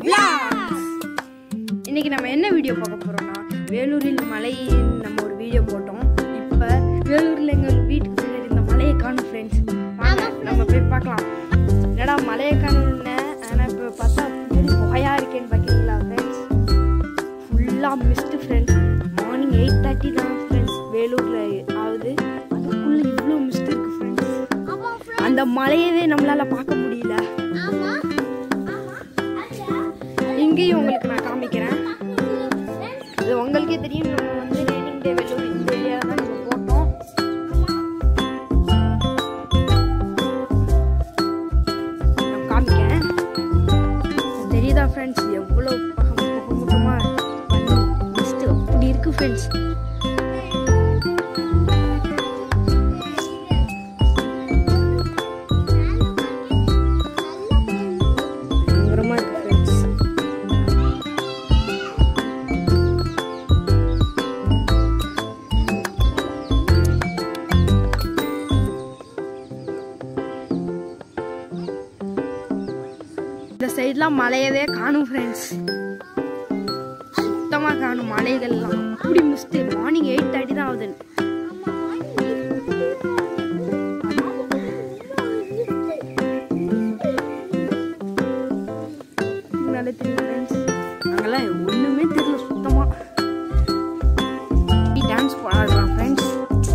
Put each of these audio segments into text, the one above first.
இன்னைக்கு நம்ம என்ன வீடியோ பார்க்க போறோம்னா வேலூரில் மலை நம்ம ஒரு வீடியோ போட்டோம் இப்போ வேலூர்ல எங்க வீட்டுக்கு பின்னாடி இந்த மலையை காணும் ஃப்ரெண்ட்ஸ் நம்ம போய் பார்க்கலாம் என்னடா மலையை காணும்னு ஆனால் இப்போ பார்த்தா பின்னாடி புகையா இருக்கேன்னு பார்க்குறீங்களா ஃப்ரெண்ட்ஸ் ஃபுல்லாக missed friends morning eight thirty தான் ஃப்ரெண்ட்ஸ் வேலூரில் ஆகுது அதுக்குள்ளே இவ்வளோ மிஸ்ட் இருக்கு ஃப்ரெண்ட்ஸ் அந்த மலையவே நம்மளால பார்க்க முடியல இங்கேயும் உங்களுக்கு நான் காமிக்கிறேன் இது உங்களுக்கே தெரியும் நம்ம வந்து ரெய்னிங் டே வெள்ளூர் இந்த ஏரியா தான் நம்ம போட்டோம் நான் காமிக்கிறேன் தெரியுதா ஃப்ரெண்ட்ஸ் எவ்வளோ முகமுகமா மிஸ்ட் அப்படி இருக்கு ஃப்ரெண்ட்ஸ் பயங்கரமா இருக்கு ஃப்ரெண்ட்ஸ் இந்த சைட்லாம் மலையவே காணும் ஃப்ரெண்ட்ஸ் சுத்தமா காணும் மலைகள்லாம் அப்படி மிஸ்ட் மார்னிங் எயிட் தேர்ட்டி தான் ஆகுது நல்ல தெரியும் ஃப்ரெண்ட்ஸ் அங்கெல்லாம் ஒண்ணுமே தெரியல சுத்தமா டான்ஸ் ஆடுறான் ஃப்ரெண்ட்ஸ்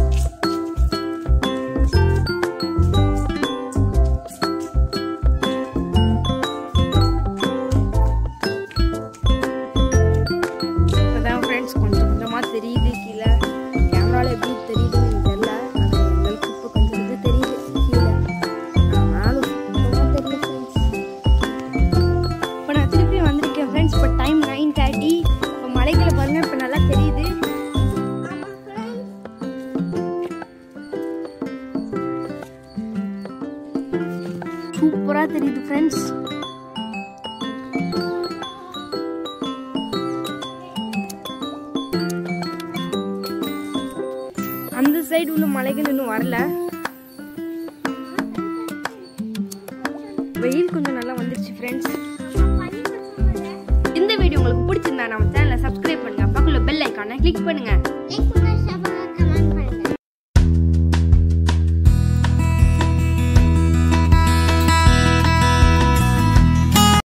இப்போதான் ஃப்ரெண்ட்ஸ் கொஞ்சம் கொஞ்சமாக தெரியுது கீழே கேமராவில் எப்படி தெரியுதுன்னு தெரியல ஆனால் எங்களுக்கு இப்போ கொஞ்சம் இது தெரியுது கீழே ஆனாலும் சுத்தமாக தெரியல ஃப்ரெண்ட்ஸ் இப்போ நான் திருப்பி வந்திருக்கேன் ஃப்ரெண்ட்ஸ் இப்போ டைம் நைன் தேர்ட்டி இப்போ மலைகளை பாருங்க இப்போ நல்லா தெரியுது சூப்பராக தெரியுது ஃப்ரெண்ட்ஸ் அந்த சைடு உள்ள மலைகள் இன்னும் வரல வெயில் கொஞ்சம் நல்லா வந்துருச்சு ஃப்ரெண்ட்ஸ் இந்த வீடியோ உங்களுக்கு பிடிச்சிருந்தா நம்ம சேனலை சப்ஸ்கிரைப் பண்ணுங்க பக்கத்துல பெல் ஐக்கானை கிளிக் பண்ணுங்க